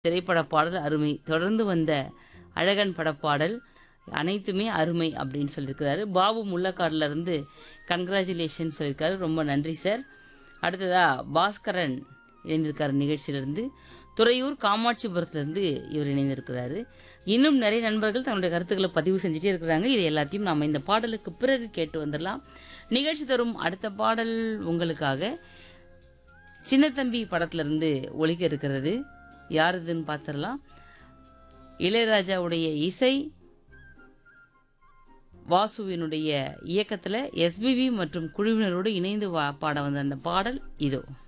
திரைப்பட பாடல் அருமை தொடர்ந்து வந்த அழகன் படப்பாடல் அனைத்துமே அருமை அப்படின்னு சொல்லியிருக்கிறாரு பாபு முள்ளக்காடுல இருந்து கங்க்ராச்சுலேஷன் சொல்லியிருக்காரு ரொம்ப நன்றி சார் அடுத்ததா பாஸ்கரன் இணைந்திருக்காரு நிகழ்ச்சியிலிருந்து துறையூர் காமாட்சிபுரத்துலேருந்து இவர் இணைந்திருக்கிறாரு இன்னும் நிறைய நண்பர்கள் தங்களுடைய கருத்துக்களை பதிவு செஞ்சுட்டே இருக்கிறாங்க இது எல்லாத்தையும் நாம் இந்த பாடலுக்கு பிறகு கேட்டு வந்துடலாம் நிகழ்ச்சி தரும் அடுத்த பாடல் உங்களுக்காக சின்னத்தம்பி படத்திலிருந்து ஒலிக்க இருக்கிறது யார் இதுன்னு பார்த்துடலாம் இளையராஜாவுடைய இசை வாசுவினுடைய இயக்கத்தில் எஸ்பிவி மற்றும் குழுவினரோடு இணைந்து வா- பாட வந்த அந்த பாடல் இதோ